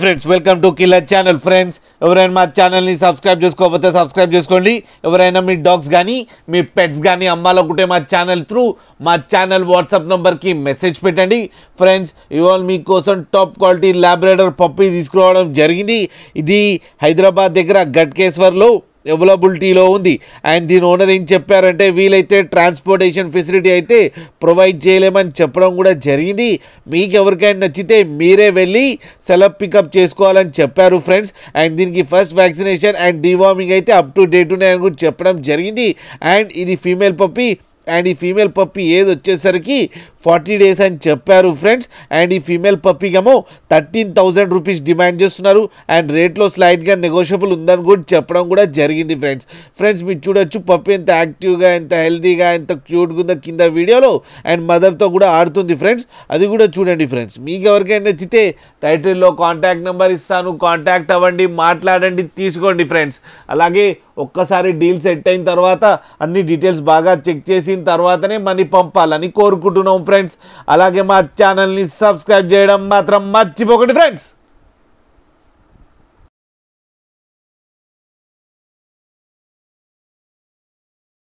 friends welcome to killer channel friends ఎవరైనా మా ఛానల్ని సబ్స్క్రైబ్ చేసుకోకపోతే సబ్స్క్రైబ్ చేసుకోండి ఎవరైనా మీ డాగ్స్ కానీ మీ పెట్స్ కానీ అమ్మాలనుకుంటే మా ఛానల్ త్రూ మా ఛానల్ వాట్సాప్ నెంబర్కి మెసేజ్ పెట్టండి ఫ్రెండ్స్ ఇవాళ మీకోసం టాప్ క్వాలిటీ ల్యాబ్రేడర్ పప్పి తీసుకురావడం జరిగింది ఇది హైదరాబాద్ దగ్గర గట్కేశ్వర్లో అవైలబిలిటీలో ఉంది అండ్ దీని ఓనర్ ఏం చెప్పారంటే వీలైతే ట్రాన్స్పోర్టేషన్ ఫెసిలిటీ అయితే ప్రొవైడ్ చేయలేమని చెప్పడం కూడా జరిగింది మీకు ఎవరికైనా నచ్చితే మీరే వెళ్ళి సెలబ్ పికప్ చేసుకోవాలని చెప్పారు ఫ్రెండ్స్ అండ్ దీనికి ఫస్ట్ వ్యాక్సినేషన్ అండ్ డివార్మింగ్ అయితే అప్ టు డేట్ ఉన్నాయని కూడా చెప్పడం జరిగింది అండ్ ఇది ఫీమేల్ పప్పి అండ్ ఈ ఫీమేల్ పప్పి ఏది వచ్చేసరికి ఫార్టీ డేస్ అని చెప్పారు ఫ్రెండ్స్ అండ్ ఈ ఫీమేల్ పప్పికేమో థర్టీన్ థౌజండ్ రూపీస్ డిమాండ్ చేస్తున్నారు అండ్ రేట్లో స్లైడ్గా నెగోషియబుల్ ఉందని కూడా చెప్పడం కూడా జరిగింది ఫ్రెండ్స్ ఫ్రెండ్స్ మీరు చూడొచ్చు పప్పి ఎంత యాక్టివ్గా ఎంత హెల్తీగా ఎంత క్యూట్గా ఉందో కింద వీడియోలో అండ్ మదర్తో కూడా ఆడుతుంది ఫ్రెండ్స్ అది కూడా చూడండి ఫ్రెండ్స్ మీకు ఎవరికైనా నచ్చితే టైటిల్లో కాంటాక్ట్ నెంబర్ ఇస్తాను కాంటాక్ట్ అవ్వండి మాట్లాడండి తీసుకోండి ఫ్రెండ్స్ అలాగే ఒక్కసారి డీల్ సెట్ అయిన తర్వాత అన్ని డీటెయిల్స్ బాగా చెక్ చేసిన తర్వాతనే మనీ పంపాలని కోరుకుంటున్నాం ఫ్రెండ్స్ అలాగే మా ఛానల్ని సబ్స్క్రైబ్ చేయడం మాత్రం మర్చిపోకండి ఫ్రెండ్స్